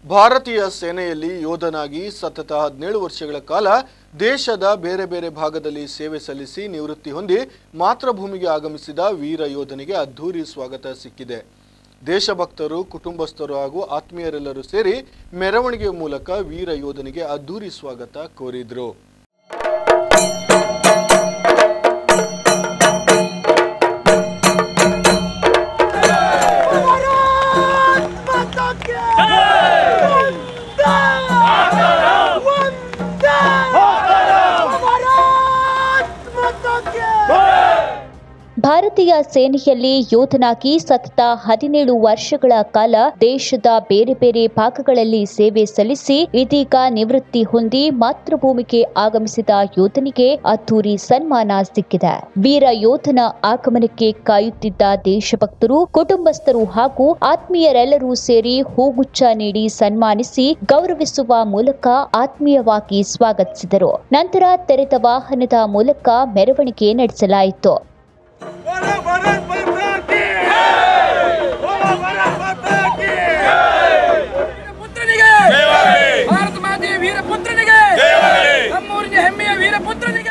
ಭಾರತೀಯ ಸೇನೆಯಲ್ಲಿ ಯೋಧನಾಗಿ ಸತತ ಹದಿನೇಳು ವರ್ಷಗಳ ಕಾಲ ದೇಶದ ಬೇರೆ ಬೇರೆ ಭಾಗದಲ್ಲಿ ಸೇವೆ ಸಲ್ಲಿಸಿ ನಿವೃತ್ತಿ ಹೊಂದಿ ಮಾತೃಭೂಮಿಗೆ ಆಗಮಿಸಿದ ವೀರ ಯೋಧನಿಗೆ ಅದ್ಧೂರಿ ಸ್ವಾಗತ ಸಿಕ್ಕಿದೆ ದೇಶಭಕ್ತರು ಕುಟುಂಬಸ್ಥರು ಹಾಗೂ ಆತ್ಮೀಯರೆಲ್ಲರೂ ಸೇರಿ ಮೆರವಣಿಗೆ ಮೂಲಕ ವೀರ ಯೋಧನಿಗೆ ಅದ್ಧೂರಿ ಸ್ವಾಗತ ಕೋರಿದ್ರು ಭಾರತೀಯ ಸೇನೆಯಲ್ಲಿ ಯೋಧನಾಗಿ ಸತತ ಹದಿನೇಳು ವರ್ಷಗಳ ಕಾಲ ದೇಶದ ಬೇರೆ ಬೇರೆ ಭಾಗಗಳಲ್ಲಿ ಸೇವೆ ಸಲ್ಲಿಸಿ ಇದೀಗ ನಿವೃತ್ತಿ ಹೊಂದಿ ಮಾತೃಭೂಮಿಗೆ ಆಗಮಿಸಿದ ಯೋಧನಿಗೆ ಅದ್ದೂರಿ ಸನ್ಮಾನ ಸಿಕ್ಕಿದೆ ವೀರ ಯೋಧನ ಆಗಮನಕ್ಕೆ ಕಾಯುತ್ತಿದ್ದ ದೇಶಭಕ್ತರು ಕುಟುಂಬಸ್ಥರು ಹಾಗೂ ಆತ್ಮೀಯರೆಲ್ಲರೂ ಸೇರಿ ಹೂಗುಚ್ಛ ನೀಡಿ ಸನ್ಮಾನಿಸಿ ಗೌರವಿಸುವ ಮೂಲಕ ಆತ್ಮೀಯವಾಗಿ ಸ್ವಾಗತಿಸಿದರು ನಂತರ ತೆರೆದ ವಾಹನದ ಮೂಲಕ ಮೆರವಣಿಗೆ ನಡೆಸಲಾಯಿತು बोलो भारत माता की बोलो भारत माता की ಪುತ್ರನಿಗೆ ಭಾರತ ಮಾತೆಯ ವೀರ ಪುತ್ರನಿಗೆ ನಮ್ಮೂರಿನ ಹೆಮ್ಮೆಯ ವೀರ ಪುತ್ರನಿಗೆ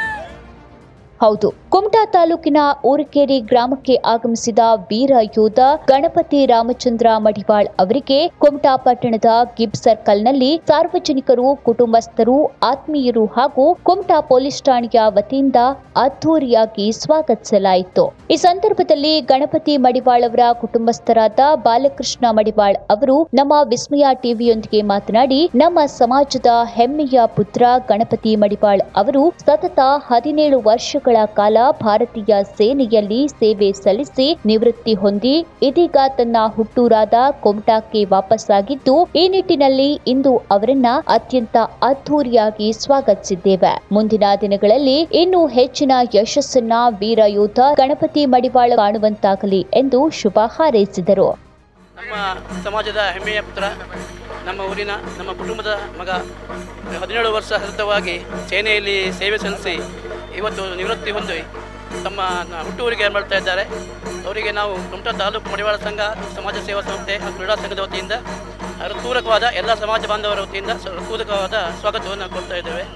ಹೌದು ಕುಮಟಾ ತಾಲೂಕಿನ ಊರಕೇರಿ ಗ್ರಾಮಕ್ಕೆ ಆಗಮಿಸಿದ ವೀರ ಯೋಧ ಗಣಪತಿ ರಾಮಚಂದ್ರ ಮಡಿವಾಳ್ ಅವರಿಗೆ ಕುಮಟಾ ಪಟ್ಟಣದ ಗಿಬ್ ಸರ್ಕಲ್ನಲ್ಲಿ ಸಾರ್ವಜನಿಕರು ಕುಟುಂಬಸ್ಥರು ಆತ್ಮೀಯರು ಹಾಗೂ ಕುಮಟಾ ಪೊಲೀಸ್ ಠಾಣೆಯ ವತಿಯಿಂದ ಅದ್ದೂರಿಯಾಗಿ ಸ್ವಾಗತಿಸಲಾಯಿತು ಈ ಸಂದರ್ಭದಲ್ಲಿ ಗಣಪತಿ ಮಡಿವಾಳ್ ಅವರ ಕುಟುಂಬಸ್ಥರಾದ ಬಾಲಕೃಷ್ಣ ಮಡಿವಾಳ್ ಅವರು ನಮ್ಮ ವಿಸ್ಮಯ ಟಿವಿಯೊಂದಿಗೆ ಮಾತನಾಡಿ ನಮ್ಮ ಸಮಾಜದ ಹೆಮ್ಮೆಯ ಪುತ್ರ ಗಣಪತಿ ಮಡಿವಾಳ್ ಅವರು ಸತತ ಹದಿನೇಳು ವರ್ಷಗಳ ಕಾಲ ಭಾರತೀಯ ಸೇನೆಯಲ್ಲಿ ಸೇವೆ ಸಲ್ಲಿಸಿ ನಿವೃತ್ತಿ ಹೊಂದಿ ಇದೀಗ ತನ್ನ ಹುಟ್ಟೂರಾದ ಕೊಮಟಾಕ್ಕೆ ವಾಪಸ್ಸಾಗಿದ್ದು ಈ ನಿಟ್ಟಿನಲ್ಲಿ ಇಂದು ಅವರನ್ನ ಅತ್ಯಂತ ಅದ್ಧೂರಿಯಾಗಿ ಸ್ವಾಗತಿಸಿದ್ದೇವೆ ಮುಂದಿನ ದಿನಗಳಲ್ಲಿ ಇನ್ನೂ ಹೆಚ್ಚಿನ ಯಶಸ್ಸನ್ನ ವೀರ ಯೋಧ ಗಣಪತಿ ಮಡಿವಾಳ ಕಾಣುವಂತಾಗಲಿ ಎಂದು ಶುಭ ಹಾರೈಸಿದರು ನಮ್ಮ ಸಮಾಜದ ಹೆಮ್ಮೆಯ ಪುತ್ರ ನಮ್ಮ ಊರಿನ ನಮ್ಮ ಕುಟುಂಬದ ಮಗ ಹದಿನೇಳು ವರ್ಷ ಸತತವಾಗಿ ಸೇನೆಯಲ್ಲಿ ಸೇವೆ ಸಲ್ಲಿಸಿ ಇವತ್ತು ನಿವೃತ್ತಿ ಹೊಂದಿ ತಮ್ಮ ನ- ಹುಟ್ಟೂರಿಗೆ ಮಾಡ್ತಾ ಇದ್ದಾರೆ ಅವರಿಗೆ ನಾವು ಕುಮಟಾ ತಾಲೂಕು ಮಡಿವಾಳ ಸಂಘ ಸಮಾಜ ಸೇವಾ ಸಂಸ್ಥೆ ಹಾಗೂ ಕ್ರೀಡಾ ಸಂಘದ ವತಿಯಿಂದ ಹೃತ್ಪೂರ್ವಕವಾದ ಎಲ್ಲ ಸಮಾಜ ಬಾಂಧವರ ವತಿಯಿಂದ ಸ- ಹೃತ್ಪೂರ್ವಕವಾದ ಸ್ವಾಗತವನ್ನು ಕೊಡ್ತಾ ಇದ್ದೇವೆ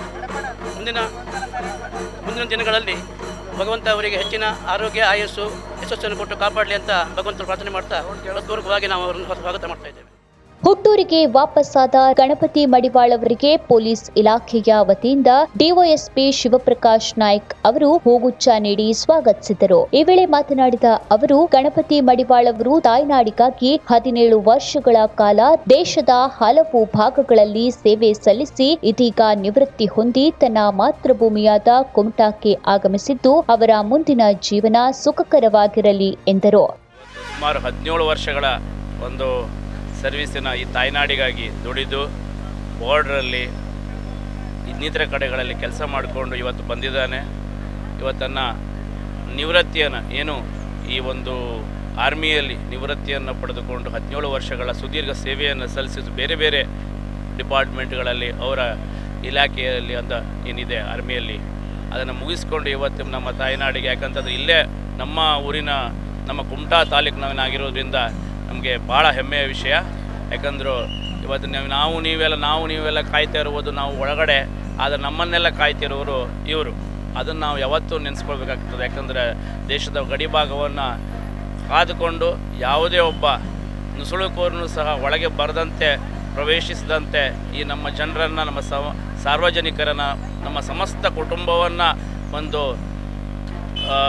ಮುಂದಿನ ಮುಂದಿನ ದಿನಗಳಲ್ಲಿ ಭಗವಂತ ಅವರಿಗೆ ಹೆಚ್ಚಿನ ಆರೋಗ್ಯ ಆಯಸ್ಸು ಯಶಸ್ಸನ್ನು ಕೊಟ್ಟು ಕಾಪಾಡಲಿ ಅಂತ ಭಗವಂತನ ಪ್ರಾರ್ಥನೆ ಮಾಡ್ತಾ ಹೃತ್ಪೂರ್ವಕವಾಗಿ ನಾವು ಅವರನ್ನು ಸ್ವಾಗತ ಮಾಡ್ತಾ ಇದ್ದೇವೆ ಹುಟ್ಟೂರಿಗೆ ವಾಪಸ್ಸಾದ ಗಣಪತಿ ಮಡಿವಾಳ್ ಅವರಿಗೆ ಪೊಲೀಸ್ ಇಲಾಖೆಯ ವತಿಯಿಂದ ಡಿವೈಎಸ್ಪಿ ಶಿವಪ್ರಕಾಶ್ ನಾಯ್ಕ್ ಅವರು ಹೂಗುಚ್ಛ ನೀಡಿ ಸ್ವಾಗತಿಸಿದರು ಈ ವೇಳೆ ಮಾತನಾಡಿದ ಅವರು ಗಣಪತಿ ಮಡಿವಾಳ್ ಅವರು ತಾಯ್ನಾಡಿಗಾಗಿ ಹದಿನೇಳು ವರ್ಷಗಳ ಕಾಲ ದೇಶದ ಹಲವು ಭಾಗಗಳಲ್ಲಿ ಸೇವೆ ಸಲ್ಲಿಸಿ ಇದೀಗ ನಿವೃತ್ತಿ ಹೊಂದಿ ತನ್ನ ಮಾತೃಭೂಮಿಯಾದ ಕುಮಟಾಕ್ಕೆ ಆಗಮಿಸಿದ್ದು ಅವರ ಮುಂದಿನ ಜೀವನ ಸುಖಕರವಾಗಿರಲಿ ಎಂದರು ಸುಮಾರು ಹದಿನೇಳು ವರ್ಷಗಳ ಒಂದು ಸರ್ವಿಸಿನ ಈ ತಾಯ್ನಾಡಿಗಾಗಿ ದುಡಿದು ಬಾರ್ಡ್ರಲ್ಲಿ ಇನ್ನಿತರ ಕಡೆಗಳಲ್ಲಿ ಕೆಲಸ ಮಾಡಿಕೊಂಡು ಇವತ್ತು ಬಂದಿದ್ದಾನೆ ಇವತ್ತನ್ನು ನಿವೃತ್ತಿಯನ್ನು ಏನು ಈ ಒಂದು ಆರ್ಮಿಯಲ್ಲಿ ನಿವೃತ್ತಿಯನ್ನು ಪಡೆದುಕೊಂಡು ಹದಿನೇಳು ವರ್ಷಗಳ ಸುದೀರ್ಘ ಸೇವೆಯನ್ನು ಸಲ್ಲಿಸಿದ್ದು ಬೇರೆ ಬೇರೆ ಡಿಪಾರ್ಟ್ಮೆಂಟ್ಗಳಲ್ಲಿ ಅವರ ಇಲಾಖೆಯಲ್ಲಿ ಅಂತ ಏನಿದೆ ಆರ್ಮಿಯಲ್ಲಿ ಅದನ್ನು ಮುಗಿಸ್ಕೊಂಡು ಇವತ್ತು ನಮ್ಮ ತಾಯ್ನಾಡಿಗೆ ಯಾಕಂತಂದ್ರೆ ಇಲ್ಲೇ ನಮ್ಮ ಊರಿನ ನಮ್ಮ ಕುಮಟಾ ತಾಲೂಕಿನವನಾಗಿರೋದ್ರಿಂದ ನಮಗೆ ಭಾಳ ಹೆಮ್ಮೆಯ ವಿಷಯ ಯಾಕಂದ್ರೆ ಇವತ್ತು ನಾವು ನಾವು ನೀವೆಲ್ಲ ನಾವು ನೀವೆಲ್ಲ ಕಾಯ್ತಾ ಇರುವುದು ನಾವು ಒಳಗಡೆ ಆದರೆ ನಮ್ಮನ್ನೆಲ್ಲ ಕಾಯ್ತಿರೋರು ಇವರು ಅದನ್ನು ನಾವು ಯಾವತ್ತೂ ನೆನೆಸ್ಕೊಳ್ಬೇಕಾಗ್ತದೆ ಯಾಕಂದರೆ ದೇಶದ ಗಡಿ ಭಾಗವನ್ನು ಕಾದುಕೊಂಡು ಯಾವುದೇ ಒಬ್ಬ ನುಸುಳುಕೋರನು ಸಹ ಒಳಗೆ ಬರದಂತೆ ಪ್ರವೇಶಿಸದಂತೆ ಈ ನಮ್ಮ ಜನರನ್ನು ನಮ್ಮ ಸವ ಸಾರ್ವಜನಿಕರನ್ನು ನಮ್ಮ ಸಮಸ್ತ ಕುಟುಂಬವನ್ನು ಒಂದು ಆ,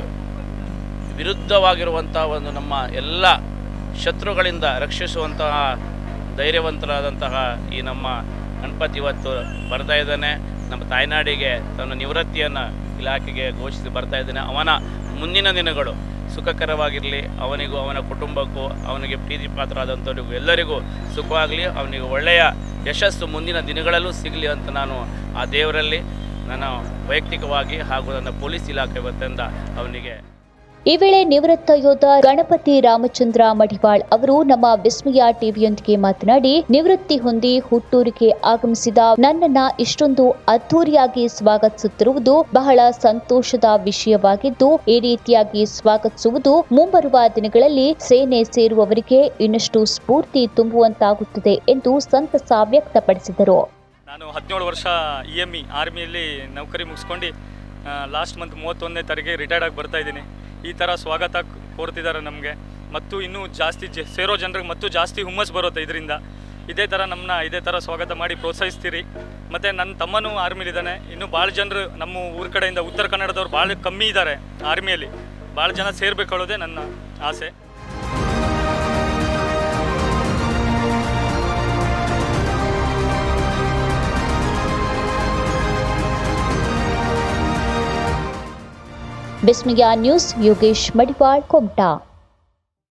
ವಿರುದ್ಧವಾಗಿರುವಂಥ ಒಂದು ನಮ್ಮ ಎಲ್ಲ ಶತ್ರುಗಳಿಂದ ರಕ್ಷಿಸುವಂತಹ ಧೈರ್ಯವಂತರಾದಂತಹ ಈ ನಮ್ಮ ಗಣಪತಿ ಇವತ್ತು ಬರ್ತಾ ಇದ್ದಾನೆ ನಮ್ಮ ತಾಯ್ನಾಡಿಗೆ ತನ್ನ ನಿವೃತ್ತಿಯನ್ನು ಇಲಾಖೆಗೆ ಘೋಷಿಸಿ ಬರ್ತಾ ಇದ್ದಾನೆ ಅವನ ಮುಂದಿನ ದಿನಗಳು ಸುಖಕರವಾಗಿರಲಿ ಅವನಿಗೂ ಅವನ ಕುಟುಂಬಕ್ಕೂ ಅವನಿಗೆ ಪ್ರೀತಿ ಪಾತ್ರರಾದಂಥವರಿಗೂ ಎಲ್ಲರಿಗೂ ಸುಖವಾಗಲಿ ಅವನಿಗೆ ಒಳ್ಳೆಯ ಯಶಸ್ಸು ಮುಂದಿನ ದಿನಗಳಲ್ಲೂ ಸಿಗಲಿ ಅಂತ ನಾನು ಆ ದೇವರಲ್ಲಿ ನನ್ನ ವೈಯಕ್ತಿಕವಾಗಿ ಹಾಗೂ ನನ್ನ ಪೊಲೀಸ್ ಇಲಾಖೆ ವತಿಯಿಂದ ಅವನಿಗೆ ಈ ವೇಳೆ ನಿವೃತ್ತ ಯೋಧ ಗಣಪತಿ ರಾಮಚಂದ್ರ ಮಡಿವಾಳ್ ಅವರು ನಮ್ಮ ವಿಸ್ಮಯ ಟಿವಿಯೊಂದಿಗೆ ಮಾತನಾಡಿ ನಿವೃತ್ತಿ ಹೊಂದಿ ಹುಟ್ಟೂರಿಗೆ ಆಗಮಿಸಿದ ನನ್ನನ್ನ ಇಷ್ಟೊಂದು ಅದ್ದೂರಿಯಾಗಿ ಸ್ವಾಗತಿಸುತ್ತಿರುವುದು ಬಹಳ ಸಂತೋಷದ ವಿಷಯವಾಗಿದ್ದು ಈ ರೀತಿಯಾಗಿ ಸ್ವಾಗತಿಸುವುದು ಮುಂಬರುವ ದಿನಗಳಲ್ಲಿ ಸೇನೆ ಸೇರುವವರಿಗೆ ಇನ್ನಷ್ಟು ಸ್ಫೂರ್ತಿ ತುಂಬುವಂತಾಗುತ್ತದೆ ಎಂದು ಸಂತಸ ವ್ಯಕ್ತಪಡಿಸಿದರು ನಾನು ಹದಿನೇಳು ವರ್ಷ ಇ ಎಮ್ ಇ ಆರ್ಮಿಯಲ್ಲಿ ನೌಕರಿ ಮುಗಿಸ್ಕೊಂಡು ಲಾಸ್ಟ್ ಮಂತ್ ಮೂವತ್ತೊಂದನೇ ತಾರೀಕಿಗೆ ರಿಟೈರ್ಡ್ ಆಗಿ ಬರ್ತಾ ಇದ್ದೀನಿ ಈ ಥರ ಸ್ವಾಗತ ಕೋರ್ತಿದ್ದಾರೆ ನಮಗೆ ಮತ್ತು ಇನ್ನೂ ಜಾಸ್ತಿ ಜ ಸೇರೋ ಜನರಿಗೆ ಮತ್ತು ಜಾಸ್ತಿ ಹುಮ್ಮಸ್ ಬರುತ್ತೆ ಇದರಿಂದ ಇದೇ ಥರ ನಮ್ಮನ್ನ ಇದೇ ಥರ ಸ್ವಾಗತ ಮಾಡಿ ಪ್ರೋತ್ಸಾಹಿಸ್ತೀರಿ ಮತ್ತು ನನ್ನ ತಮ್ಮನೂ ಆರ್ಮಿಲಿದ್ದಾನೆ ಇನ್ನೂ ಭಾಳ ಜನರು ನಮ್ಮ ಊರ ಕಡೆಯಿಂದ ಉತ್ತರ ಕನ್ನಡದವ್ರು ಭಾಳ ಕಮ್ಮಿ ಇದ್ದಾರೆ ಆರ್ಮಿಯಲ್ಲಿ ಭಾಳ ಜನ ಸೇರ್ಬೇಕೊಳ್ಳೋದೇ ನನ್ನ ಆಸೆ ಬಿಸ್ಮಿಯಾ ನ್ಯೂಸ್ ಯೋಗೇಶ್ ಮಡಿವಾಳ್ ಕೊಮ್ಟಾ